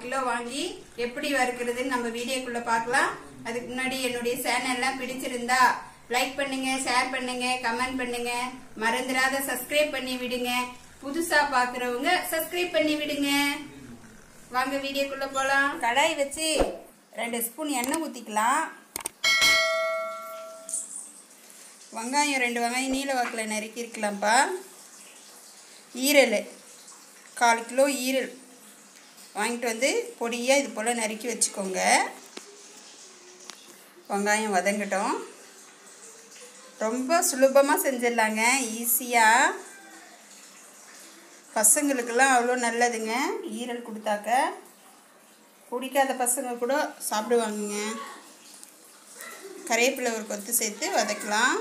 kilo வாங்கி எப்படி வறுக்கிறதுன்னு நம்ம வீடியோக்குள்ள பார்க்கலாம் அதுக்கு முன்னாடி என்னுடைய சேனல் எல்லாம் பிடிச்சிருந்தா லைக் பண்ணுங்க ஷேர் பண்ணுங்க கமெண்ட் பண்ணுங்க மறந்துடாத சப்ஸ்கிரைப் பண்ணி விடுங்க புதுசா பாக்குறவங்க சப்ஸ்கிரைப் பண்ணி விடுங்க வாங்க வீடியோக்குள்ள போலாம் கடாய் வச்சு ரெண்டு ஸ்பூன் எண்ணெய் ஊத்திக்கலாம் வெங்காயம் ரெண்டு வெங்காயம் நீல வாக்கில் நறுக்கி இருக்கலாம்ப்பா ஈரல் கால் கிலோ ஈரல் வாங்கிட்டு வந்து பொடியாக இது போல் நறுக்கி வச்சுக்கோங்க வெங்காயம் வதங்கட்டும் ரொம்ப சுலபமாக செஞ்சிடலாங்க ஈஸியாக பசங்களுக்கெல்லாம் அவ்வளோ நல்லதுங்க ஈரல் கொடுத்தாக்க பிடிக்காத பசங்க கூட சாப்பிடுவாங்கங்க கறிவேப்பிலை ஒரு கொத்து சேர்த்து வதக்கலாம்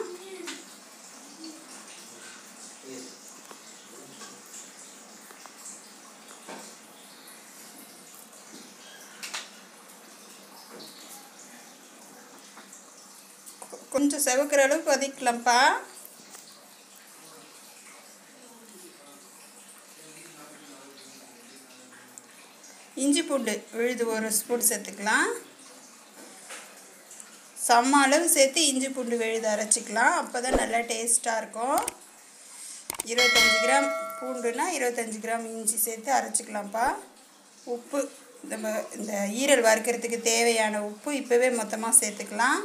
கொஞ்சம் செவக்கிற அளவுக்கு வதக்கலாம்ப்பா இஞ்சி பூண்டு விழுது ஒரு ஸ்பூன் சேர்த்துக்கலாம் சம அளவு சேர்த்து இஞ்சி பூண்டு விழுது அரைச்சிக்கலாம் அப்போ தான் நல்லா டேஸ்ட்டாக இருக்கும் இருபத்தஞ்சி கிராம் பூண்டுனா இருபத்தஞ்சி கிராம் இஞ்சி சேர்த்து அரைச்சிக்கலாம்ப்பா உப்பு நம்ம இந்த ஈரல் வறுக்கிறதுக்கு தேவையான உப்பு இப்போவே மொத்தமாக சேர்த்துக்கலாம்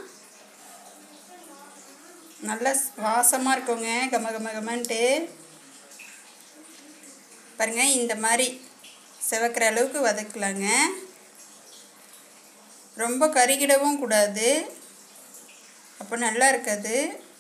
நல்ல வாசமாக இருக்குங்க கம கம கமன்ட்டு பாருங்கள் இந்த மாதிரி செவக்கிற அளவுக்கு வதக்கலாங்க ரொம்ப கருகிடவும் கூடாது அப்போ நல்லா இருக்காது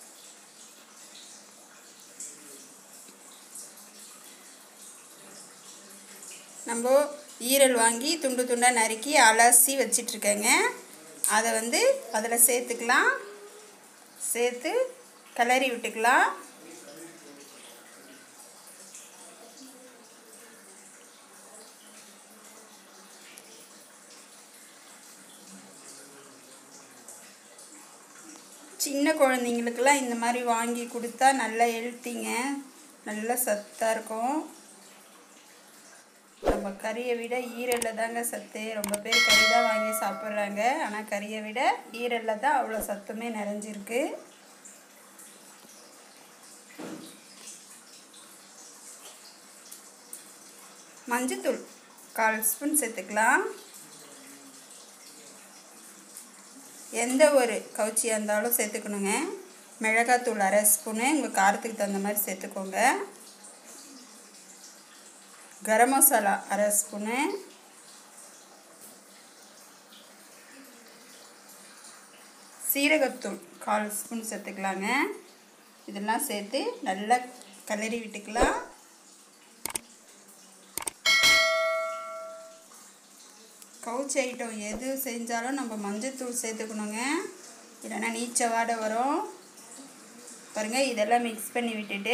நம்ம ஈரல் வாங்கி துண்டு துண்டாக நறுக்கி அலசி வச்சிட்ருக்கேங்க அதை வந்து அதில் சேர்த்துக்கலாம் சேர்த்து கிளறி விட்டுக்கலாம் சின்ன குழந்தைங்களுக்கெல்லாம் இந்த மாதிரி வாங்கி கொடுத்தா நல்லா ஹெல்த்திங்க நல்லா சத்தாக இருக்கும் நம்ம கறியை விட ஈரலில் தாங்க சத்து ரொம்ப பேர் கறி தான் வாங்கி சாப்பிட்றாங்க ஆனால் கறியை விட ஈரலில் தான் அவ்வளோ சத்துமே நிறைஞ்சிருக்கு மஞ்சத்தூள் கால் ஸ்பூன் சேர்த்துக்கலாம் எந்த ஒரு கவுச்சியாக இருந்தாலும் சேர்த்துக்கணுங்க மிளகாத்தூள் அரை ஸ்பூனு உங்கள் காரத்துக்கு தகுந்த மாதிரி சேர்த்துக்கோங்க கரம் மசாலா அரை ஸ்பூனு சீரகத்தூள் கால் ஸ்பூன் சேர்த்துக்கலாங்க இதெல்லாம் சேர்த்து நல்லா கிளறி விட்டுக்கலாம் கவுச்சி ஐட்டம் எது செஞ்சாலும் நம்ம மஞ்சத்தூள் சேர்த்துக்கணுங்க இல்லைன்னா நீச்ச வாடை வரும் பாருங்கள் இதெல்லாம் மிக்ஸ் பண்ணி விட்டுட்டு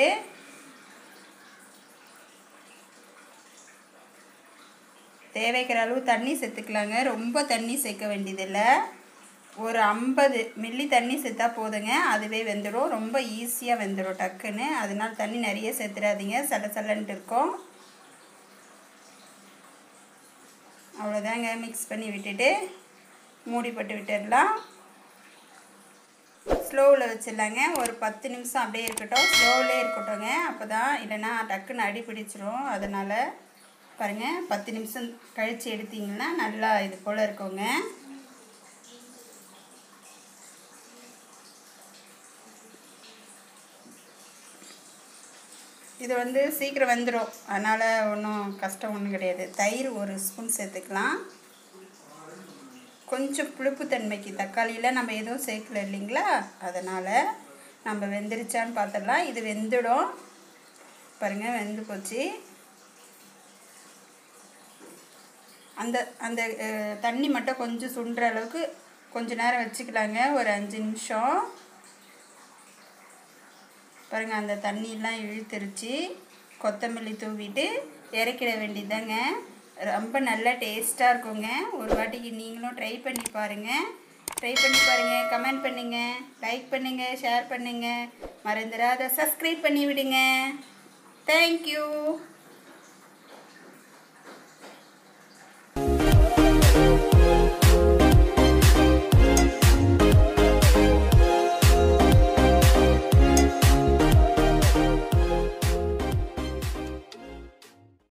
தேவைக்கிற அளவு தண்ணி சேர்த்துக்கலாங்க ரொம்ப தண்ணி சேர்க்க வேண்டியதில்லை ஒரு ஐம்பது மில்லி தண்ணி சேர்த்தா போதுங்க அதுவே வெந்துடும் ரொம்ப ஈஸியாக வெந்துடும் டக்குன்னு அதனால் தண்ணி நிறைய சேர்த்துடாதீங்க சல சலன்ட்டு இருக்கும் அவ்வளோதாங்க மிக்ஸ் பண்ணி விட்டுட்டு மூடி போட்டு விட்டுடலாம் ஸ்லோவில் வச்சிடலாங்க ஒரு பத்து நிமிஷம் அப்படியே இருக்கட்டும் ஸ்லோவிலே இருக்கட்டும்ங்க அப்போ தான் இல்லைன்னா டக்குன்னு அடி பிடிச்சிரும் அதனால் பாருங்கள் பத்து நிமிஷம் கழித்து எடுத்திங்கன்னா நல்லா இது போல் இருக்குங்க இது வந்து சீக்கிரம் வந்துடும் அதனால் ஒன்றும் கஷ்டம் ஒன்றும் கிடையாது தயிர் ஒரு ஸ்பூன் சேர்த்துக்கலாம் கொஞ்சம் புளிப்புத்தன்மைக்கு தக்காளியில் நம்ம எதுவும் சேர்க்கல இல்லைங்களா அதனால் நம்ம வெந்துருச்சான்னு பார்த்துடலாம் இது வெந்துடும் பாருங்கள் வெந்து போச்சு அந்த அந்த அஹ், தண்ணி மட்டும் கொஞ்சம் சுண்டுற அளவுக்கு கொஞ்ச நேரம் வச்சுக்கலாங்க ஒரு அஞ்சு நிமிஷம் பாருங்கள் அந்த தண்ணியெல்லாம் இழுத்துருச்சு கொத்தமல்லி தூவிட்டு இறக்கிட வேண்டியதாங்க ரொம்ப நல்லா டேஸ்ட்டாக இருக்குங்க ஒரு வாட்டிக்கு நீங்களும் ட்ரை பண்ணி பாருங்கள் ட்ரை பண்ணி பாருங்கள் கமெண்ட் பண்ணுங்கள் லைக் பண்ணுங்கள் ஷேர் பண்ணுங்கள் மறந்துடாத சப்ஸ்கிரைப் பண்ணி விடுங்க தேங்க்யூ